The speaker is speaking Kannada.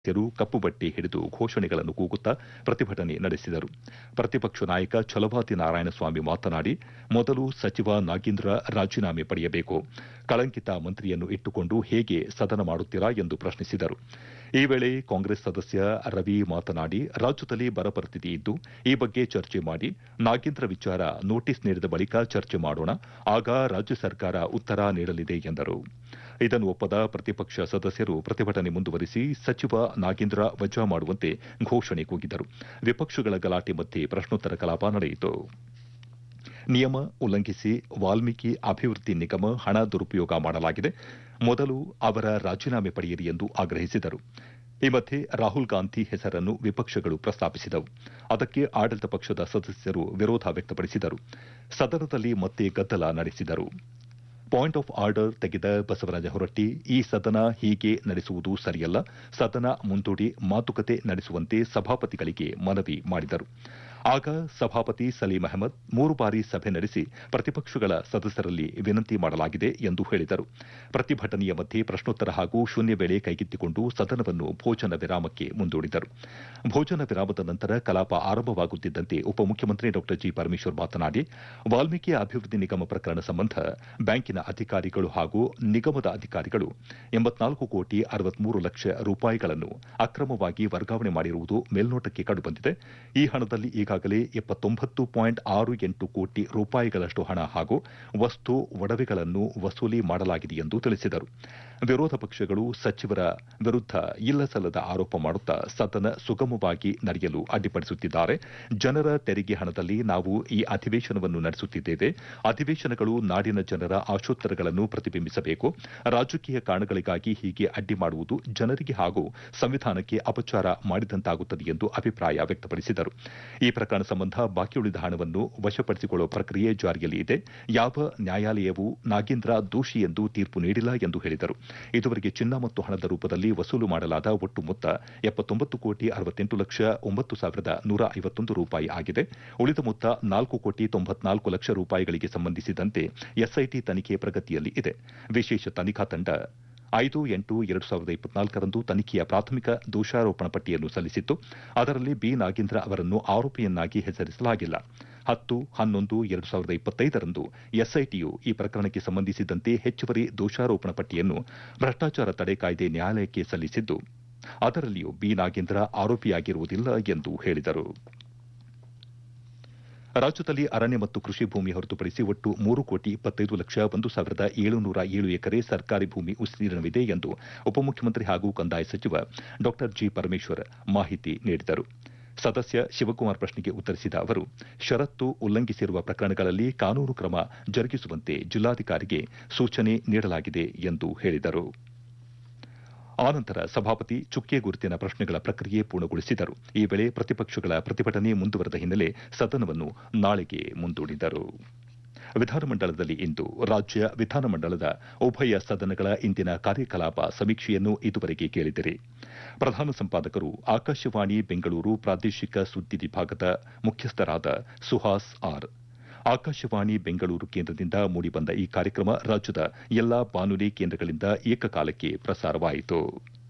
ಸದಸ್ಯರು ಕಪ್ಪು ಬಟ್ಟೆ ಹಿಡಿದು ಘೋಷಣೆಗಳನ್ನು ಕೂಗುತ್ತಾ ಪ್ರತಿಭಟನೆ ನಡೆಸಿದರು ಪ್ರತಿಪಕ್ಷ ನಾಯಕ ಛಲವಾದಿ ನಾರಾಯಣಸ್ವಾಮಿ ಮಾತನಾಡಿ ಮೊದಲು ಸಚಿವ ನಾಗೇಂದ್ರ ರಾಜೀನಾಮೆ ಪಡೆಯಬೇಕು ಕಳಂಕಿತ ಮಂತ್ರಿಯನ್ನು ಇಟ್ಟುಕೊಂಡು ಹೇಗೆ ಸದನ ಮಾಡುತ್ತೀರಾ ಎಂದು ಪ್ರಶ್ನಿಸಿದರು ಈ ವೇಳೆ ಕಾಂಗ್ರೆಸ್ ಸದಸ್ಯ ರವಿ ಮಾತನಾಡಿ ರಾಜ್ಯದಲ್ಲಿ ಬರ ಪರಿಸ್ಥಿತಿ ಇದ್ದು ಈ ಬಗ್ಗೆ ಚರ್ಚೆ ಮಾಡಿ ನಾಗೇಂದ್ರ ವಿಚಾರ ನೋಟಿಸ್ ನೀಡಿದ ಬಳಿಕ ಚರ್ಚೆ ಮಾಡೋಣ ಆಗ ರಾಜ್ಯ ಸರ್ಕಾರ ಉತ್ತರ ನೀಡಲಿದೆ ಎಂದರು ಇದನ್ನು ಒಪ್ಪದ ಪ್ರತಿಪಕ್ಷ ಸದಸ್ಯರು ಪ್ರತಿಭಟನೆ ಮುಂದುವರಿಸಿ ಸಚಿವ ನಾಗೇಂದ್ರ ವಜಾ ಮಾಡುವಂತೆ ಘೋಷಣೆ ಕೂಗಿದರು ವಿಪಕ್ಷಗಳ ಗಲಾಟೆ ಮಧ್ಯೆ ಪ್ರಶ್ನೋತ್ತರ ಕಲಾಪ ನಡೆಯಿತು ನಿಯಮ ಉಲ್ಲಂಘಿಸಿ ವಾಲ್ಮೀಕಿ ಅಭಿವೃದ್ಧಿ ನಿಗಮ ಹಣ ದುರುಪಯೋಗ ಮಾಡಲಾಗಿದೆ ಮೊದಲು ಅವರ ರಾಜೀನಾಮೆ ಪಡೆಯಿರಿ ಎಂದು ಆಗ್ರಹಿಸಿದರು ಈ ಮಧ್ಯೆ ರಾಹುಲ್ ಗಾಂಧಿ ಹೆಸರನ್ನು ವಿಪಕ್ಷಗಳು ಪ್ರಸ್ತಾಪಿಸಿದವು ಅದಕ್ಕೆ ಆಡಳಿತ ಪಕ್ಷದ ಸದಸ್ಯರು ವಿರೋಧ ವ್ಯಕ್ತಪಡಿಸಿದರು ಸದನದಲ್ಲಿ ಮತ್ತೆ ಗದ್ದಲ ನಡೆಸಿದರು ಪಾಯಿಂಟ್ ಆಫ್ ಆರ್ಡರ್ ತೆಗೆದ ಬಸವರಾಜ ಹೊರಟ್ಟಿ ಈ ಸದನ ಹೀಗೆ ನಡೆಸುವುದು ಸರಿಯಲ್ಲ ಸದನ ಮುಂದೂಡಿ ಮಾತುಕತೆ ನಡೆಸುವಂತೆ ಸಭಾಪತಿಗಳಿಗೆ ಮನವಿ ಮಾಡಿದರು ಆಗ ಸಭಾಪತಿ ಸಲೀಂ ಅಹಮದ್ ಮೂರು ಬಾರಿ ಸಭೆ ನಡೆಸಿ ಪ್ರತಿಪಕ್ಷಗಳ ಸದಸ್ಯರಲ್ಲಿ ವಿನಂತಿ ಮಾಡಲಾಗಿದೆ ಎಂದು ಹೇಳಿದರು ಪ್ರತಿಭಟನೆಯ ಮಧ್ಯೆ ಪ್ರಶ್ನೋತ್ತರ ಹಾಗೂ ಶೂನ್ಯ ವೇಳೆ ಕೈಗೆತ್ತಿಕೊಂಡು ಸದನವನ್ನು ಭೋಜನ ವಿರಾಮಕ್ಕೆ ಮುಂದೂಡಿದರು ಭೋಜನ ವಿರಾಮದ ನಂತರ ಕಲಾಪ ಆರಂಭವಾಗುತ್ತಿದ್ದಂತೆ ಉಪಮುಖ್ಯಮಂತ್ರಿ ಡಾ ಜಿ ಪರಮೇಶ್ವರ್ ಮಾತನಾಡಿ ವಾಲ್ಮೀಕಿ ಅಭಿವೃದ್ಧಿ ನಿಗಮ ಪ್ರಕರಣ ಸಂಬಂಧ ಬ್ಯಾಂಕಿನ ಅಧಿಕಾರಿಗಳು ಹಾಗೂ ನಿಗಮದ ಅಧಿಕಾರಿಗಳು ಎಂಬತ್ನಾಲ್ಕು ಕೋಟಿ ಅರವತ್ಮೂರು ಲಕ್ಷ ರೂಪಾಯಿಗಳನ್ನು ಅಕ್ರಮವಾಗಿ ವರ್ಗಾವಣೆ ಮಾಡಿರುವುದು ಮೇಲ್ನೋಟಕ್ಕೆ ಕಂಡುಬಂದಿದೆ ಈ ಹಣದಲ್ಲಿ ಈಗಾಗಲೇ ಎಪ್ಪತ್ತೊಂಬತ್ತು ಪಾಯಿಂಟ್ ಆರು ಎಂಟು ಕೋಟಿ ರೂಪಾಯಿಗಳಷ್ಟು ಹಣ ಹಾಗೂ ವಸ್ತು ಒಡವೆಗಳನ್ನು ವಸೂಲಿ ಮಾಡಲಾಗಿದೆ ಎಂದು ತಿಳಿಸಿದರು ವಿರೋಧ ಪಕ್ಷಗಳು ಸಚಿವರ ವಿರುದ್ಧ ಇಲ್ಲಸಲ್ಲದ ಆರೋಪ ಮಾಡುತ್ತಾ ಸದನ ಸುಗಮವಾಗಿ ನಡೆಯಲು ಅಡ್ಡಿಪಡಿಸುತ್ತಿದ್ದಾರೆ ಜನರ ತೆರಿಗೆ ಹಣದಲ್ಲಿ ನಾವು ಈ ಅಧಿವೇಶನವನ್ನು ನಡೆಸುತ್ತಿದ್ದೇವೆ ಅಧಿವೇಶನಗಳು ನಾಡಿನ ಜನರ ಆಶೋತ್ತರಗಳನ್ನು ಪ್ರತಿಬಿಂಬಿಸಬೇಕು ರಾಜಕೀಯ ಕಾರಣಗಳಿಗಾಗಿ ಹೀಗೆ ಅಡ್ಡಿ ಮಾಡುವುದು ಜನರಿಗೆ ಹಾಗೂ ಸಂವಿಧಾನಕ್ಕೆ ಅಪಚಾರ ಮಾಡಿದಂತಾಗುತ್ತದೆ ಎಂದು ಅಭಿಪ್ರಾಯ ವ್ಯಕ್ತಪಡಿಸಿದರು ಈ ಪ್ರಕರಣ ಸಂಬಂಧ ಬಾಕಿ ಉಳಿದ ಹಣವನ್ನು ವಶಪಡಿಸಿಕೊಳ್ಳುವ ಪ್ರಕ್ರಿಯೆ ಜಾರಿಯಲ್ಲಿ ಇದೆ ಯಾವ ನ್ಯಾಯಾಲಯವೂ ನಾಗೇಂದ್ರ ದೋಷಿ ಎಂದು ತೀರ್ಪು ನೀಡಿಲ್ಲ ಎಂದು ಹೇಳಿದರು ಇದುವರೆಗೆ ಚಿನ್ನ ಮತ್ತು ಹಣದ ರೂಪದಲ್ಲಿ ವಸೂಲು ಮಾಡಲಾದ ಒಟ್ಟು ಮೊತ್ತ ಎಪ್ಪತ್ತೊಂಬತ್ತು ಕೋಟಿ ಅರವತ್ತೆಂಟು ಲಕ್ಷ ಒಂಬತ್ತು ಸಾವಿರದ ನೂರ ಐವತ್ತೊಂದು ರೂಪಾಯಿ ಆಗಿದೆ ಉಳಿದ ಮೊತ್ತ ನಾಲ್ಕು ಕೋಟಿ ತೊಂಬತ್ನಾಲ್ಕು ಲಕ್ಷ ರೂಪಾಯಿಗಳಿಗೆ ಸಂಬಂಧಿಸಿದಂತೆ ಎಸ್ಐಟಿ ತನಿಖೆ ಪ್ರಗತಿಯಲ್ಲಿ ಇದೆ ವಿಶೇಷ ತನಿಖಾ ತಂಡ ಐದು ಎಂಟು ಎರಡು ಸಾವಿರದ ಇಪ್ಪತ್ನಾಲ್ಕರಂದು ತನಿಖೆಯ ಪ್ರಾಥಮಿಕ ದೋಷಾರೋಪಣಾ ಪಟ್ಟಿಯನ್ನು ಸಲ್ಲಿಸಿತ್ತು ಅದರಲ್ಲಿ ಬಿ ನಾಗೇಂದ್ರ ಅವರನ್ನು ಆರೋಪಿಯನ್ನಾಗಿ ಹೆಸರಿಸಲಾಗಿಲ್ಲ ಹತ್ತು ಹನ್ನೊಂದು ಎರಡು ಸಾವಿರದ ಇಪ್ಪತ್ತೈದರಂದು ಎಸ್ಐಟಿಯು ಈ ಪ್ರಕರಣಕ್ಕೆ ಸಂಬಂಧಿಸಿದಂತೆ ಹೆಚ್ಚುವರಿ ದೋಷಾರೋಪಣಾ ಪಟ್ಟಿಯನ್ನು ಭ್ರಷ್ಟಾಚಾರ ತಡೆ ಕಾಯ್ದೆ ನ್ಯಾಯಾಲಯಕ್ಕೆ ಸಲ್ಲಿಸಿದ್ದು ಅದರಲ್ಲಿಯೂ ಬಿ ನಾಗೇಂದ್ರ ಆರೋಪಿಯಾಗಿರುವುದಿಲ್ಲ ಎಂದು ಹೇಳಿದರು ರಾಜ್ಯದಲ್ಲಿ ಅರಣ್ಯ ಮತ್ತು ಕೃಷಿ ಭೂಮಿ ಹೊರತುಪಡಿಸಿ ಒಟ್ಟು ಮೂರು ಕೋಟಿ ಇಪ್ಪತ್ತೈದು ಲಕ್ಷ ಒಂದು ಸಾವಿರದ ಏಳುನೂರ ಏಳು ಎಕರೆ ಸರ್ಕಾರಿ ಭೂಮಿ ವಿಸ್ತೀರ್ಣವಿದೆ ಎಂದು ಉಪಮುಖ್ಯಮಂತ್ರಿ ಹಾಗೂ ಕಂದಾಯ ಸಚಿವ ಡಾ ಜಿ ಪರಮೇಶ್ವರ್ ಮಾಹಿತಿ ನೀಡಿದರು ಸದಸ್ಯ ಶಿವಕುಮಾರ್ ಪ್ರಶ್ನೆಗೆ ಉತ್ತರಿಸಿದ ಅವರು ಷರತ್ತು ಉಲ್ಲಂಘಿಸಿರುವ ಪ್ರಕರಣಗಳಲ್ಲಿ ಕಾನೂನು ಕ್ರಮ ಜರುಗಿಸುವಂತೆ ಜಿಲ್ಲಾಧಿಕಾರಿಗೆ ಸೂಚನೆ ನೀಡಲಾಗಿದೆ ಎಂದು ಹೇಳಿದರು ಆನಂತರ ಸಭಾಪತಿ ಚುಕ್ಕೆ ಗುರುತಿನ ಪ್ರಶ್ನೆಗಳ ಪ್ರಕ್ರಿಯೆ ಪೂರ್ಣಗೊಳಿಸಿದರು ಈ ವೇಳೆ ಪ್ರತಿಪಕ್ಷಗಳ ಪ್ರತಿಭಟನೆ ಮುಂದುವರೆದ ಹಿನ್ನೆಲೆ ಸದನವನ್ನು ನಾಳೆಗೆ ಮುಂದೂಡಿದರು ವಿಧಾನಮಂಡಲದಲ್ಲಿ ಇಂದು ರಾಜ್ಯ ವಿಧಾನಮಂಡಲದ ಉಭಯ ಸದನಗಳ ಇಂದಿನ ಕಾರ್ಯಕಲಾಪ ಸಮೀಕ್ಷೆಯನ್ನು ಇದುವರೆಗೆ ಕೇಳಿದಿರಿ ಪ್ರಧಾನ ಸಂಪಾದಕರು ಆಕಾಶವಾಣಿ ಬೆಂಗಳೂರು ಪ್ರಾದೇಶಿಕ ಸುದ್ದಿ ವಿಭಾಗದ ಮುಖ್ಯಸ್ಥರಾದ ಸುಹಾಸ್ ಆರ್ ಆಕಾಶವಾಣಿ ಬೆಂಗಳೂರು ಕೇಂದ್ರದಿಂದ ಮೂಡಿಬಂದ ಈ ಕಾರ್ಯಕ್ರಮ ರಾಜ್ಯದ ಎಲ್ಲಾ ಬಾನುಲಿ ಕೇಂದ್ರಗಳಿಂದ ಏಕಕಾಲಕ್ಕೆ ಪ್ರಸಾರವಾಯಿತು